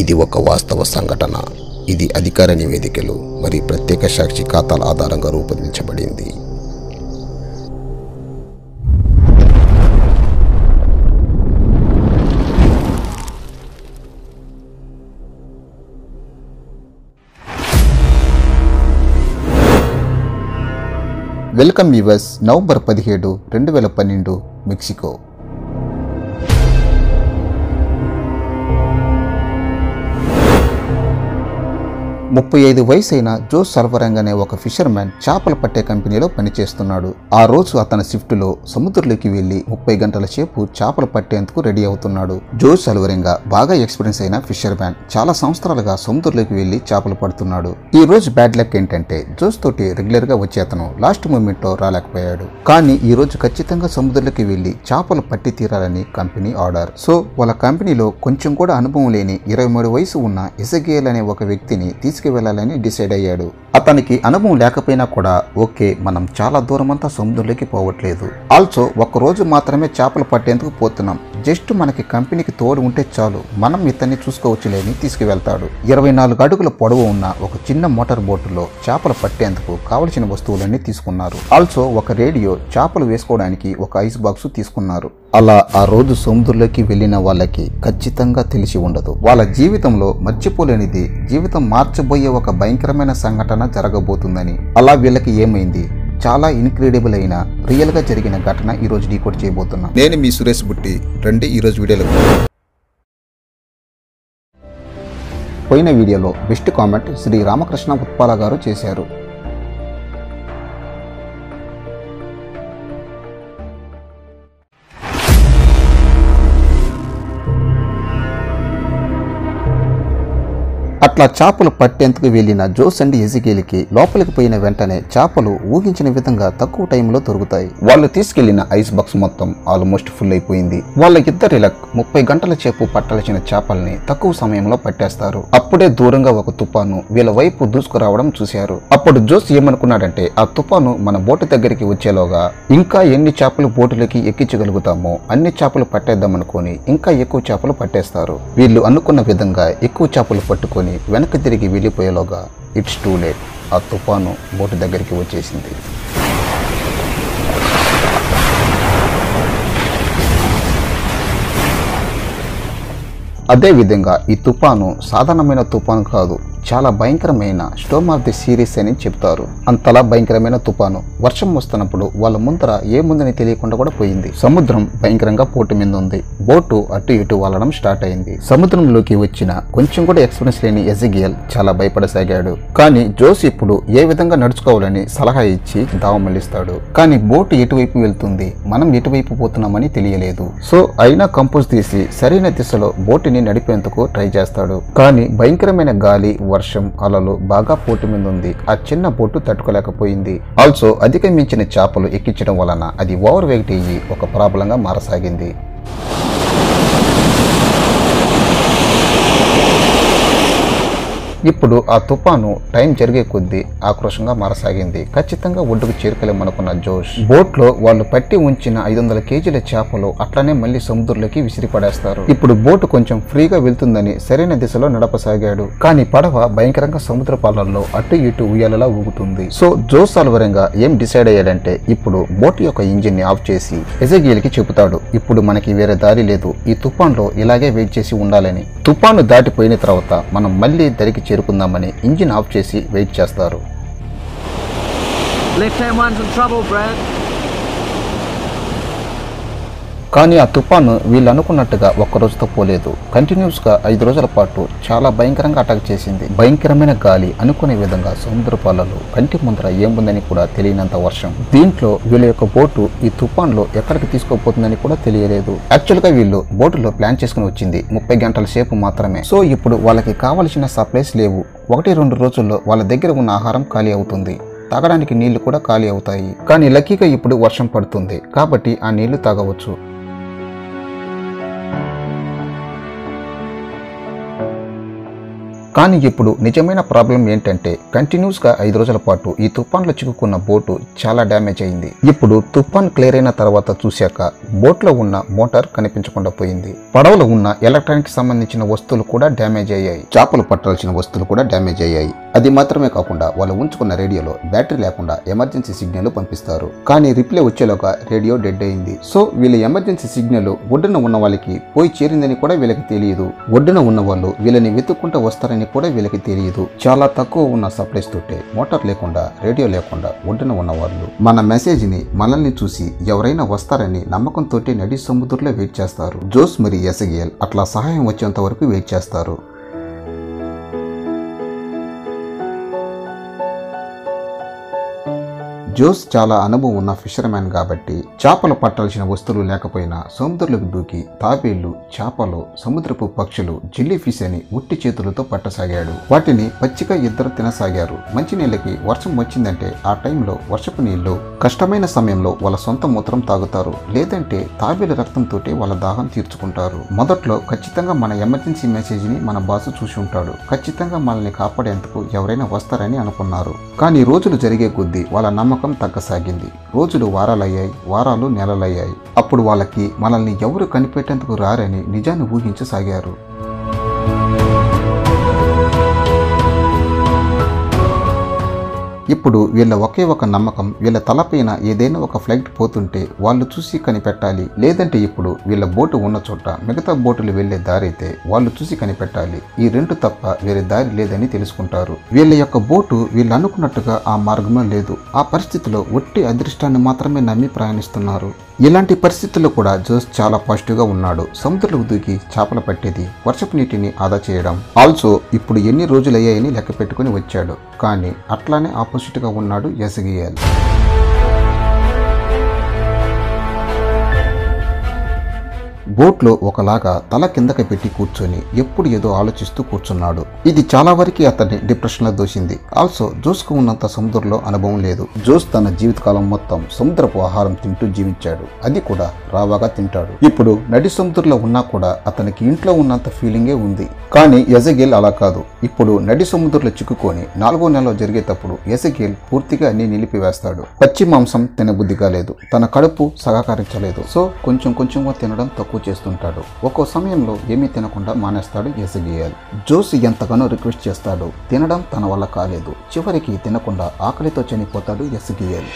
ఇది ఒక వాస్తవ సంఘటన ఇది అధికార నివేదికలు మరియు ప్రత్యేక సాక్షి ఖాతాల ఆధారంగా రూపొందించబడింది వెల్కమ్ యువర్స్ నవంబర్ పదిహేడు రెండు వేల పన్నెండు మెక్సికో ముప్పై ఐదు వయసైన జో సర్వరంగ్ అనే ఒక ఫిషర్మ్యాన్ చేపలు పట్టే కంపెనీలో పనిచేస్తున్నాడు ఆ రోజు అతని షిఫ్ట్లో సముద్రంలోకి వెళ్లి ముప్పై గంటల సేపు చేపలు పట్టేందుకు రెడీ అవుతున్నాడు జో సల్వరింగ బాగా ఎక్స్పీరియన్స్ అయిన ఫిషర్ మ్యాన్ చాలా సంవత్సరాలుగా సముద్రంలోకి వెళ్లి చేపలు పడుతున్నాడు ఈ రోజు బ్యాడ్ లక్ ఏంటంటే జోస్ తోటి రెగ్యులర్ గా వచ్చే అతను లాస్ట్ మూమెంట్ లో రాలేకపోయాడు కానీ ఈ రోజు ఖచ్చితంగా సముద్రంలోకి వెళ్లి చేపలు పట్టి తీరాలని కంపెనీ ఆర్డర్ సో వాళ్ళ కంపెనీలో కొంచెం కూడా అనుభవం లేని ఇరవై మూడు వయసు ఉన్న ఇసగేల్ అనే ఒక వ్యక్తిని తీసుకువెళ్లాలని డిసైడ్ అయ్యాడు అతనికి అనుభవం లేకపోయినా కూడా ఓకే మనం చాలా దూరం అంతా సముద్రంలోకి పోవట్లేదు ఆల్సో ఒక రోజు మాత్రమే చేపలు పట్టేందుకు పోతున్నాం జస్ట్ మనకి కంపెనీకి తోడు ఉంటే చాలు మనం ఇతన్ని చూసుకోవచ్చులేని తీసుకువెళ్తాడు ఇరవై నాలుగు అడుగుల పొడవు ఉన్న ఒక చిన్న మోటార్ బోటులో చేపలు పట్టేందుకు కావలసిన వస్తువులన్నీ తీసుకున్నారు ఆల్సో ఒక రేడియో చేపలు వేసుకోవడానికి ఒక ఐస్ బాక్స్ తీసుకున్నారు అలా ఆ రోజు సముద్రంలోకి వెళ్ళిన వాళ్ళకి ఖచ్చితంగా తెలిసి ఉండదు వాళ్ళ జీవితంలో మర్చిపోలేనిది జీవితం మార్చబోయే ఒక భయంకరమైన సంఘటన జరగబోతుందని అలా వీళ్ళకి ఏమైంది చాలా ఇన్క్రెడిబుల్ అయిన రియల్ గా జరిగిన ఘటన ఈ రోజు డీకోడ్ చేయబోతున్నాం నేను మీ సురేష్ బుట్టి రండి ఈరోజు వీడియోలో పోయిన వీడియోలో బెస్ట్ కామెంట్ శ్రీ రామకృష్ణ ఉత్పాల గారు చేశారు అట్లా చేపలు పట్టేందుకు వెళ్లిన జోస్ అండ్ ఎజికేలికి లోపలికి పోయిన వెంటనే చేపలు ఊహించిన విధంగా తక్కువ టైంలో దొరుకుతాయి వాళ్ళు తీసుకెళ్లిన ఐస్ బాక్స్ మొత్తం ఆల్మోస్ట్ ఫుల్ అయిపోయింది వాళ్ళ ఇద్దరి లక్ ముప్పై గంటల సేపు పట్టాల్సిన చేపల్ని తక్కువ సమయంలో పట్టేస్తారు అప్పుడే దూరంగా ఒక తుపాను వీళ్ళ వైపు దూసుకురావడం చూశారు అప్పుడు జోస్ ఏమనుకున్నాడంటే ఆ తుపాను మన బోటు దగ్గరికి వచ్చేలోగా ఇంకా ఎన్ని చేపలు బోటులకి ఎక్కించగలుగుతామో అన్ని చేపలు పట్టేద్దామనుకొని ఇంకా ఎక్కువ చేపలు పట్టేస్తారు వీళ్ళు అనుకున్న విధంగా ఎక్కువ చేపలు పట్టుకొని వెనక్కి తిరిగి వెళ్ళిపోయేలోగా ఇట్స్ టూ లేట్ ఆ తుఫాను బోటు దగ్గరికి వచ్చేసింది అదేవిధంగా ఈ తుఫాను సాధారణమైన తుఫాను కాదు చాలా భయంకరమైన స్టోమ్ ఆఫ్ ది సిరీస్ అని చెప్తారు అంతలా భయంకరమైన తుఫాను వర్షం వస్తున్నప్పుడు వాళ్ళ ముందర ఏముందని తెలియకుండా కూడా పోయింది సముద్రం భయంకరంగా పోటు మీద ఉంది బోటు అటు ఇటు వాలడం స్టార్ట్ అయింది సముద్రంలోకి వచ్చిన కొంచెం కూడా ఎక్స్పీరియన్స్ లేని ఎజిగియల్ చాలా భయపడసాగాడు కానీ జోస్ ఇప్పుడు ఏ విధంగా నడుచుకోవాలని సలహా ఇచ్చి దావ మళ్ళిస్తాడు కానీ బోటు ఎటువైపు వెళ్తుంది మనం ఎటువైపు పోతున్నామని తెలియలేదు సో అయినా కంపోజ్ తీసి సరైన దిశలో బోటుని నడిపేందుకు ట్రై చేస్తాడు కానీ భయంకరమైన గాలి వర్షం అలలు బాగా పోటు మీద ఉంది ఆ చిన్న బోటు తట్టుకోలేకపోయింది ఆల్సో అధిగమించిన చేపలు ఎక్కించడం వలన అది ఓవర్ వెయిట్ అయ్యి ఒక ప్రాబ్లంగా మారసాగింది ఇప్పుడు ఆ తుఫాను టైం జరిగే కొద్దీ ఆక్రోషంగా మారసాగింది ఖచ్చితంగా ఒడ్డుకు చేరుకోలేమనుకున్న జోష్ బోట్ లో వాళ్ళు పట్టి ఉంచిన ఐదు వందల కేజీల చేపలు అట్లనే మళ్ళీ సముద్రంలోకి విసిరిపడేస్తారు ఇప్పుడు బోటు కొంచెం ఫ్రీగా వెళ్తుందని సరైన దిశలో నడపసాగాడు కానీ పడవ భయంకరంగా సముద్ర పాలల్లో అటు ఇటు ఉయ్యాలలా ఊగుతుంది సో జోస్ అల్వరంగా ఏం డిసైడ్ అయ్యాడంటే ఇప్పుడు బోట్ యొక్క ఇంజిన్ ని ఆఫ్ చేసి ఎజగీల్కి చెబుతాడు ఇప్పుడు మనకి వేరే దారి లేదు ఈ తుఫాన్లో ఇలాగే వెయిట్ చేసి ఉండాలని తుఫాను దాటిపోయిన తర్వాత మనం మళ్ళీ దరికి చేరుకుందామని ఇంజిన్ ఆఫ్ చేసి వెయిట్ చేస్తారు Left hand one's in trouble, Brad. కానీ ఆ తుఫాను వీళ్ళు అనుకున్నట్టుగా ఒక్క రోజుతో పోలేదు కంటిన్యూస్ గా ఐదు రోజుల పాటు చాలా భయంకరంగా అటాక్ చేసింది భయంకరమైన గాలి అనుకునే విధంగా సముద్ర పాలలో కంటి ముందర ఏముందని కూడా తెలియనంత వర్షం దీంట్లో వీళ్ళ యొక్క బోటు ఈ తుఫాన్లో ఎక్కడికి తీసుకోపోతుందని కూడా తెలియలేదు యాక్చువల్ గా వీళ్ళు బోటులో ప్లాన్ చేసుకుని వచ్చింది ముప్పై గంటల సేపు మాత్రమే సో ఇప్పుడు వాళ్ళకి కావలసిన సప్లైస్ లేవు ఒకటి రెండు రోజుల్లో వాళ్ళ దగ్గర ఉన్న ఆహారం ఖాళీ అవుతుంది తాగడానికి నీళ్లు కూడా ఖాళీ అవుతాయి కానీ లక్కీగా ఇప్పుడు వర్షం పడుతుంది కాబట్టి ఆ నీళ్లు తాగవచ్చు కానీ ఇప్పుడు నిజమైన ప్రాబ్లం ఏంటంటే కంటిన్యూస్ గా ఐదు రోజుల పాటు ఈ తుఫాన్లో చిక్కుకున్న బోటు చాలా డ్యామేజ్ అయింది ఇప్పుడు తుఫాన్ క్లియర్ అయిన తర్వాత చూశాక బోట్లో ఉన్న మోటార్ కనిపించకుండా పోయింది పడవలో ఉన్న ఎలక్ట్రానిక్ సంబంధించిన వస్తువులు కూడా డ్యామేజ్ అయ్యాయి చేపలు పట్టాల్సిన వస్తువులు కూడా డ్యామేజ్ అయ్యాయి అది మాత్రమే కాకుండా వాళ్ళు ఉంచుకున్న రేడియోలో బ్యాటరీ లేకుండా ఎమర్జెన్సీ సిగ్నల్ పంపిస్తారు కానీ రిప్లై వచ్చేలోగా రేడియో డెడ్ అయింది సో వీళ్ళ ఎమర్జెన్సీ సిగ్నల్ ఒడ్డున ఉన్న వాళ్ళకి పోయి చేరిందని కూడా వీళ్ళకి తెలియదు ఒడ్డున ఉన్న వాళ్ళు వీళ్ళని వెతుక్కుంటూ వస్తారని కూడా వీళ్ళకి తెలియదు చాలా తక్కువ ఉన్న సప్లైస్ తోటే మోటార్ లేకుండా రేడియో లేకుండా ఒడ్డున ఉన్న వాళ్ళు మన మెసేజ్ ని మనల్ని చూసి ఎవరైనా వస్తారని నమ్మకంతో నడి సముద్రంలో వెయిట్ చేస్తారు జోస్ మరి ఎసగియల్ అట్లా సహాయం వచ్చేంత వరకు వెయిట్ చేస్తారు జోస్ చాలా అనుభవం ఉన్న ఫిషర్మ్యాన్ కాబట్టి చేపలు పట్టాల్సిన వస్తువులు లేకపోయినా సముద్రంలోకి దూకి తాబేళ్లు చేపలు సముద్రపు పక్షులు జిల్లీ ఫిష్ అని ఉట్టి చేతులతో పట్టసాగాడు వాటిని పచ్చిగా ఇద్దరు తినసాగారు మంచినీళ్ళకి వర్షం వచ్చిందంటే ఆ టైంలో వర్షపు నీళ్లు కష్టమైన సమయంలో వాళ్ళ సొంత మూత్రం తాగుతారు లేదంటే తాబేలు రక్తంతో వాళ్ళ దాహం తీర్చుకుంటారు మొదట్లో ఖచ్చితంగా మన ఎమర్జెన్సీ మెసేజ్ ని మన బాసు చూసి ఉంటాడు ఖచ్చితంగా మనల్ని కాపాడేందుకు ఎవరైనా వస్తారని అనుకున్నారు కానీ రోజులు జరిగే కొద్దీ వాళ్ళ నమ్మకం తగ్గసాగింది రోజులు వారాలయ్యాయి వారాలు నెలలయ్యాయి అప్పుడు వాళ్ళకి మనల్ని ఎవరు కనిపెట్టేందుకు రారని నిజాన్ని ఊహించసాగారు ఇప్పుడు వీళ్ళ ఒకే ఒక నమ్మకం వీళ్ళ తలపైన ఏదైనా ఒక ఫ్లైట్ పోతుంటే వాళ్ళు చూసి కనిపెట్టాలి లేదంటే ఇప్పుడు వీళ్ళ బోటు ఉన్న చోట మిగతా బోటులు వెళ్లే దారి అయితే వాళ్ళు చూసి కనిపెట్టాలి ఈ రెండు తప్ప వేరే దారి లేదని తెలుసుకుంటారు వీళ్ళ యొక్క బోటు వీళ్ళు అనుకున్నట్టుగా ఆ మార్గమే లేదు ఆ పరిస్థితిలో ఒట్టి అదృష్టాన్ని మాత్రమే నమ్మి ప్రయాణిస్తున్నారు ఇలాంటి పరిస్థితుల్లో కూడా జోస్ చాలా పాజిటివ్ గా ఉన్నాడు సముద్రంలోకి దూకి చేపలు పట్టేది వర్షపు నీటిని ఆదా చేయడం ఆల్సో ఇప్పుడు ఎన్ని రోజులయ్యాయని లెక్క పెట్టుకుని వచ్చాడు కానీ అట్లానే ఆపోజిట్ గా ఉన్నాడు ఎసగియల్ బోట్లో ఒకలాగా తల కిందకి పెట్టి కూర్చొని ఎప్పుడు ఏదో ఆలోచిస్తూ కూర్చున్నాడు ఇది చాలా వరకు అతన్ని డిప్రెషన్ లో దోసింది ఆల్సో జోస్కు ఉన్నంత సముద్రంలో అనుభవం లేదు జోస్ తన జీవితకాలం మొత్తం సముద్రపు ఆహారం తింటూ జీవించాడు అది కూడా రావాగా తింటాడు ఇప్పుడు నడి సముద్రంలో ఉన్నా కూడా అతనికి ఇంట్లో ఉన్నంత ఫీలింగే ఉంది కానీ ఎజగేల్ అలా కాదు ఇప్పుడు నడి సముద్రంలో చిక్కుకొని నాలుగో నెలలో జరిగేటప్పుడు ఎజగేల్ పూర్తిగా అన్ని నిలిపివేస్తాడు పచ్చి మాంసం తినబుద్ధిగా లేదు తన కడుపు సహకరించలేదు సో కొంచెం కొంచెంగా తినడం తక్కువ చేస్తుంటాడు ఒక్కో సమయంలో ఏమీ తినకుండా మానేస్తాడు ఎసగియల్ జోస్ ఎంతగానో రిక్వెస్ట్ చేస్తాడు తినడం తన వల్ల కాలేదు చివరికి తినకుండా ఆకలితో చనిపోతాడు ఎసగియల్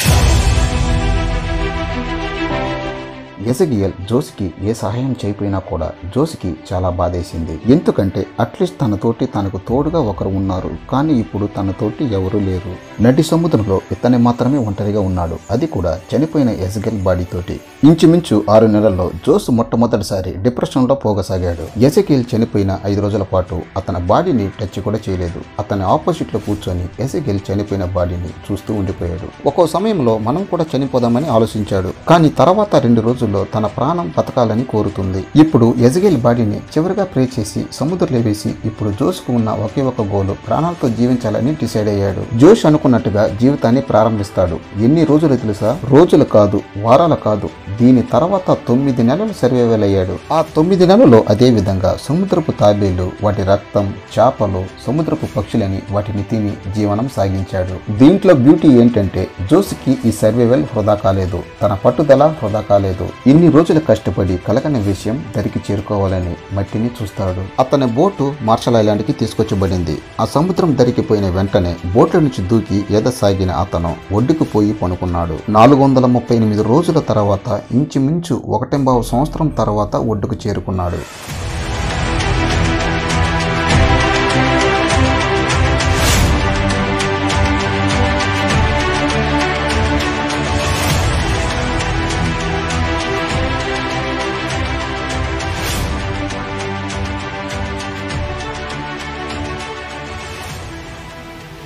ఎసగియల్ జోస్కి ఏ సహాయం చేయకపోయినా కూడా జోస్కి చాలా బాధేసింది ఎందుకంటే అట్లీస్ట్ తన తోటి తనకు తోడుగా ఒకరు ఉన్నారు కానీ ఇప్పుడు తన తోటి ఎవరూ లేరు నడి సముద్రంలో ఇతనే మాత్రమే ఒంటరిగా ఉన్నాడు అది కూడా చనిపోయిన ఎసగియల్ బాడీ తోటి ఇంచుమించు ఆరు నెలల్లో జోస్ మొట్టమొదటిసారి డిప్రెషన్ లో పోగసాగాడు ఎసగియల్ చనిపోయిన ఐదు రోజుల పాటు అతని బాడీని టచ్ కూడా చేయలేదు అతని ఆపోజిట్ లో కూర్చొని ఎసగియల్ చనిపోయిన బాడీని చూస్తూ ఉండిపోయాడు ఒక్కో సమయంలో మనం కూడా చనిపోదామని ఆలోచించాడు కానీ తర్వాత రెండు రోజుల్లో తన ప్రాణం బతకాలని కోరుతుంది ఇప్పుడు ఎజగేల్ బాడీని చివరిగా ప్రే చేసి సముద్రంలో వేసి ఇప్పుడు జోష్కు ఉన్న ఒకే ఒక గోలు ప్రాణాలతో జీవించాలని డిసైడ్ అయ్యాడు జోష్ అనుకున్నట్టుగా జీవితాన్ని ప్రారంభిస్తాడు ఎన్ని రోజులు తెలుసా రోజులు కాదు వారాలు కాదు దీని తర్వాత తొమ్మిది నెలలు సర్వైవల్ అయ్యాడు ఆ తొమ్మిది నెలల్లో అదే విధంగా సముద్రపు తాబేళ్లు వాటి రక్తం చేపలు సముద్రపు పక్షులని వాటిని తిని జీవనం సాగించాడు దీంట్లో బ్యూటీ ఏంటంటే జోస్కి ఈ సర్వైవల్ వృధా కాలేదు తన పట్టుదల వృధా కాలేదు ఇన్ని రోజులు కష్టపడి కలగని విషయం దరికి చేరుకోవాలని మట్టిని చూస్తాడు అతని బోటు మార్షల్ ఐలాండ్కి తీసుకొచ్చబడింది ఆ సముద్రం దరికిపోయిన వెంటనే బోట్ల నుంచి దూకి ఎద సాగిన అతను ఒడ్డుకు పోయి పనుకున్నాడు నాలుగు వందల ముప్పై ఎనిమిది రోజుల తర్వాత ఇంచుమించు ఒకటెంబావు సంవత్సరం తర్వాత ఒడ్డుకు చేరుకున్నాడు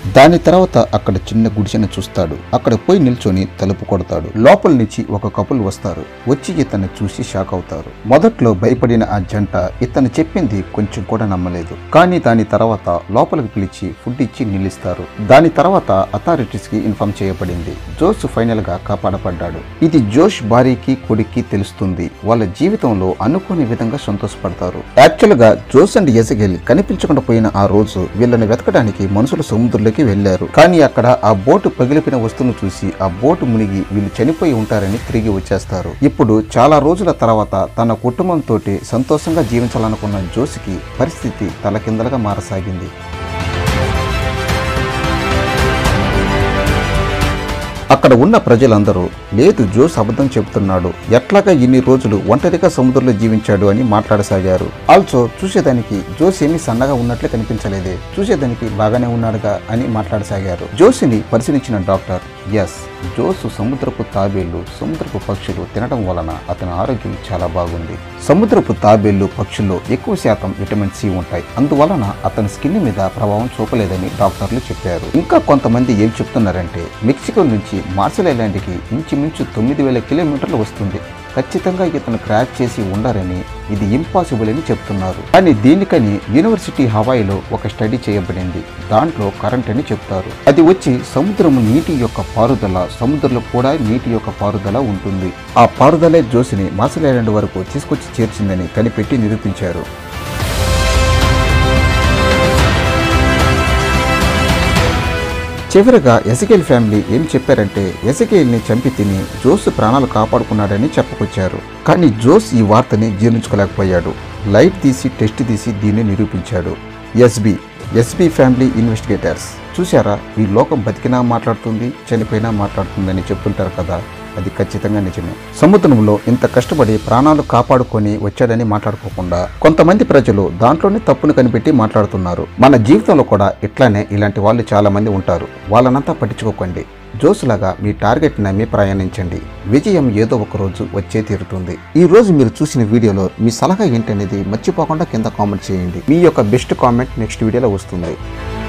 దాని తర్వాత అక్కడ చిన్న గుడిసెను చూస్తాడు అక్కడ పోయి నిల్చొని తలుపు కొడతాడు లోపల నుంచి ఒక కపుల్ వస్తారు వచ్చి ఇతన్ని చూసి షాక్ అవుతారు మొదట్లో భయపడిన ఆ జంట ఇతను చెప్పింది కొంచెం కూడా నమ్మలేదు కానీ దాని తర్వాత లోపలికి పిలిచి ఫుడ్ ఇచ్చి నిలుస్తారు దాని తర్వాత అథారిటీస్ కి ఇన్ఫార్మ్ చేయబడింది జోష్ ఫైనల్ గా కాపాడపడ్డాడు ఇది జోష్ భార్యకి కొడుక్కి తెలుస్తుంది వాళ్ళ జీవితంలో అనుకోని విధంగా సంతోషపడతారు యాక్చువల్ గా జోస్ అండ్ ఎజగెల్ కనిపించకుండా పోయిన ఆ రోజు వీళ్ళని వెతకడానికి మనుషులు సముద్రంలోకి వెళ్లారు కానీ అక్కడ ఆ బోటు పగిలిపోయిన వస్తువును చూసి ఆ బోటు మునిగి వీళ్ళు చనిపోయి ఉంటారని తిరిగి వచ్చేస్తారు ఇప్పుడు చాలా రోజుల తర్వాత తన కుటుంబంతో సంతోషంగా జీవించాలనుకున్న జోసికి పరిస్థితి తలకిందలుగా మారసాగింది అక్కడ ఉన్న ప్రజలందరూ లేదు జోస్ అబద్ధం చెబుతున్నాడు ఎట్లాగా ఇన్ని రోజులు ఒంటరిగా సముద్రంలో జీవించాడు అని మాట్లాడసాగారు ఆల్సో చూసేదానికి జోస్ ఏమీ సన్నగా ఉన్నట్లే కనిపించలేదే చూసేదానికి బాగానే ఉన్నాడుగా అని మాట్లాడసాగారు జోసిని పరిశీలించిన డాక్టర్ ఎస్ జోసు సముద్రపు తాబేళ్లు సముద్రపు పక్షులు తినడం వలన అతని ఆరోగ్యం చాలా బాగుంది సముద్రపు తాబేళ్లు పక్షుల్లో ఎక్కువ శాతం విటమిన్ సి ఉంటాయి అందువలన అతని స్కిన్ మీద ప్రభావం చూపలేదని డాక్టర్లు చెప్పారు ఇంకా కొంతమంది ఏం చెప్తున్నారంటే మెక్సికో నుంచి మార్సల్ ఐలాండ్కి ఇంచుమించు తొమ్మిది వేల కిలోమీటర్లు వస్తుంది ఖచ్చితంగా ఇతను క్రాక్ చేసి ఉండరని ఇది ఇంపాసిబుల్ అని చెప్తున్నారు కానీ దీనికని యూనివర్సిటీ హవాయిలో ఒక స్టడీ చేయబడింది దాంట్లో కరెంట్ అని చెప్తారు అది వచ్చి సముద్రం నీటి యొక్క పారుదల సముద్రంలో కూడా నీటి యొక్క పారుదల ఉంటుంది ఆ పారుదలే జోసిని మార్సల్ ఐలాండ్ వరకు తీసుకొచ్చి చేర్చిందని కనిపెట్టి నిరూపించారు చివరిగా ఎసకేల్ ఫ్యామిలీ ఏం చెప్పారంటే ఎసకేల్ని చంపి తిని జోస్ ప్రాణాలు కాపాడుకున్నాడని చెప్పుకొచ్చారు కానీ జోస్ ఈ వార్తని జీర్ణించుకోలేకపోయాడు లైట్ తీసి టెస్ట్ తీసి దీన్ని నిరూపించాడు ఎస్బి ఎస్బి ఫ్యామిలీ ఇన్వెస్టిగేటర్స్ చూసారా ఈ లోకం బతికినా మాట్లాడుతుంది చనిపోయినా మాట్లాడుతుందని చెప్తుంటారు కదా అది ఖచ్చితంగా నిజమే సముద్రంలో ఇంత కష్టపడి ప్రాణాలు కాపాడుకొని వచ్చాడని మాట్లాడుకోకుండా కొంతమంది ప్రజలు దాంట్లోనే తప్పును కనిపెట్టి మాట్లాడుతున్నారు మన జీవితంలో కూడా ఇట్లానే ఇలాంటి వాళ్ళు చాలా మంది ఉంటారు వాళ్ళనంతా పట్టించుకోకండి జోసులాగా మీ టార్గెట్ నమ్మి ప్రయాణించండి విజయం ఏదో ఒక రోజు వచ్చే తీరుతుంది ఈ రోజు మీరు చూసిన వీడియోలో మీ సలహా ఏంటనేది మర్చిపోకుండా కింద కామెంట్ చేయండి మీ యొక్క బెస్ట్ కామెంట్ నెక్స్ట్ వీడియోలో వస్తుంది